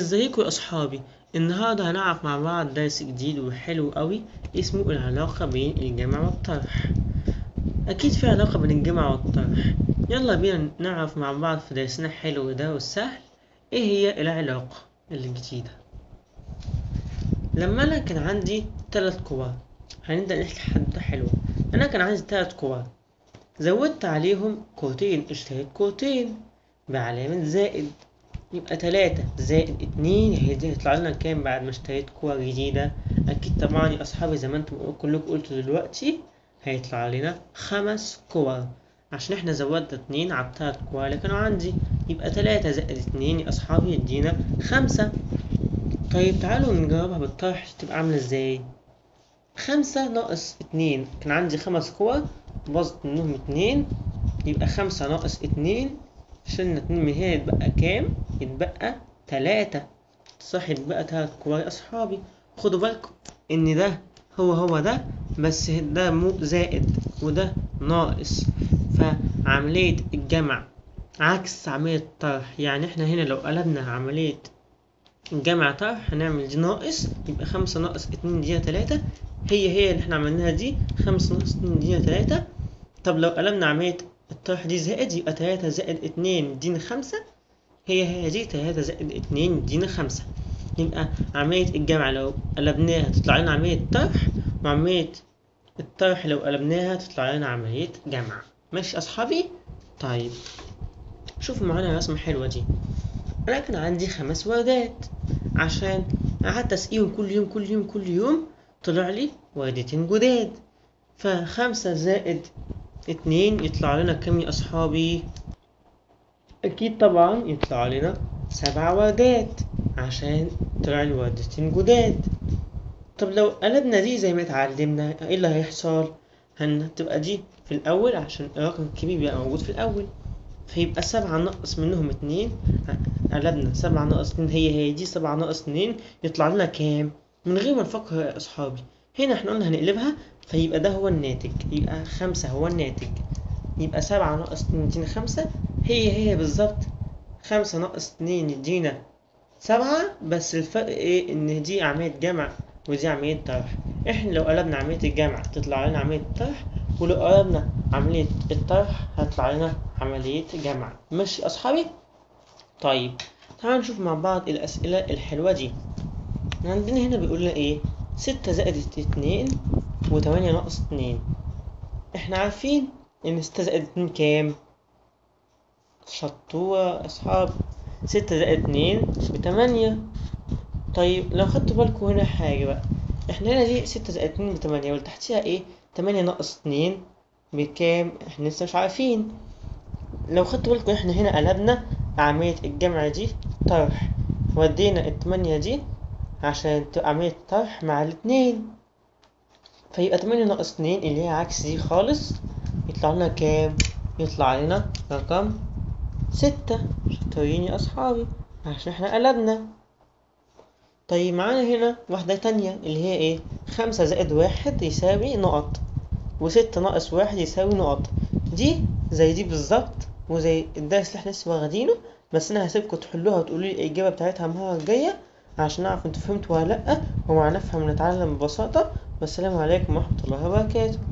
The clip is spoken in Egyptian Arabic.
ازيكم يا اصحابي النهارده هنعرف مع بعض درس جديد وحلو قوي اسمه العلاقة بين الجمع والطرح اكيد في علاقة بين الجمع والطرح يلا بينا نعرف مع بعض في درسنا الحلو ده والسهل ايه هي العلاقة الجديدة لما انا كان عندي ثلاث كور هنبدأ نحكي حدوتة حلوة انا كان عندي ثلاث كور زودت عليهم كورتين اشتريت كورتين بعلامة زائد يبقى تلاتة زائد اتنين هي دي هيطلع لنا كام بعد ما اشتريت كورة جديدة أكيد طبعا يا أصحابي زي ما انتم كلكم قلتوا دلوقتي هيطلع لنا خمس كور عشان احنا زودنا اتنين على التلات كور اللي كانوا عندي يبقى تلاتة زائد اتنين يا أصحابي يدينا خمسة طيب تعالوا نجربها بالطرح تبقى عاملة ازاي خمسة ناقص اتنين كان عندي خمس كور باظت منهم اتنين يبقى خمسة ناقص اتنين شلنا اتنين من هنا يتبقى كام؟ يتبقى تلاتة صح يتبقى تلات كور يا أصحابي خدوا بالكم إن ده هو هو ده بس ده مو زائد وده ناقص فعملية الجمع عكس عملية الطرح يعني احنا هنا لو قلبنا عملية الجمع طرح هنعمل دي ناقص يبقى خمسة ناقص اتنين دي تلاتة هي هي اللي احنا عملناها دي خمسة ناقص اتنين دي تلاتة طب لو قلبنا عملية الطرح دي زائد يبقى تلاتة زائد اتنين يدينا خمسة هي هي دي تلاتة زائد اتنين يدينا خمسة يبقى عملية الجمع لو قلبناها تطلع لنا عملية طرح وعملية الطرح لو قلبناها تطلع لنا عملية جمع ماشي أصحابي؟ طيب شوفوا معانا الرسمة الحلوة دي أنا كان عندي خمس وردات عشان قعدت أسقيهم كل يوم كل يوم كل يوم طلع لي وردتين جداد فخمسة زائد اتنين يطلع لنا كم يا أصحابي؟ أكيد طبعا يطلع لنا سبع وردات عشان طلع لي وردتين جداد طب لو قلبنا دي زي ما اتعلمنا ايه اللي هيحصل؟ هتبقى دي في الأول عشان الرقم الكبير بيبقى موجود في الأول فيبقى سبعة ناقص منهم اتنين قلبنا سبعة ناقص اتنين هي هي دي سبعة ناقص اتنين يطلع لنا كام؟ من غير ما نفكر يا أصحابي هنا احنا قلنا هنقلبها فيبقى ده هو الناتج يبقى خمسة هو الناتج يبقى سبعة ناقص اتنين يدينا خمسة هي هي بالظبط خمسة ناقص اتنين يدينا سبعة بس الفرق ايه ان دي عملية جمع ودي عملية طرح احنا لو قلبنا عملية الجمع تطلع لنا عملية طرح ولو قلبنا عملية الطرح هتطلع لنا عملية جمع ماشي أصحابي؟ طيب تعالوا نشوف مع بعض الأسئلة الحلوة دي عندنا هنا بيقول لنا ايه ستة زائد اتنين وتمانية ناقص اتنين احنا عارفين ان ستة زائد اتنين كام شطورة يا اصحاب ستة زائد اتنين بتمانية طيب لو خدتوا بالكم هنا حاجة بقى احنا هنا دي ستة زائد اتنين بتمانية واللي تحتيها ايه تمانية ناقص اتنين بكام احنا لسه مش عارفين لو خدتوا بالكم احنا هنا قلبنا عملية الجمع دي طرح ودينا التمانية دي عشان تبقى عملية طرح مع الاتنين فيبقى تمانية ناقص اتنين اللي هي عكس دي خالص يطلع لنا كام؟ يطلع لنا رقم ستة شطورين يا أصحابي عشان احنا قلبنا طيب معانا هنا واحدة تانية اللي هي ايه؟ خمسة زائد واحد يساوي نقط وستة ناقص واحد يساوي نقط دي زي دي بالظبط وزي الدرس اللي احنا لسه واخدينه بس انا هسيبكم تحلوها وتقولوا لي الإجابة بتاعتها المرة الجاية عشان نعرف انتوا فهمتوا ولا لأ ومع نفهم ونتعلم ببساطة والسلام عليكم ورحمة الله وبركاته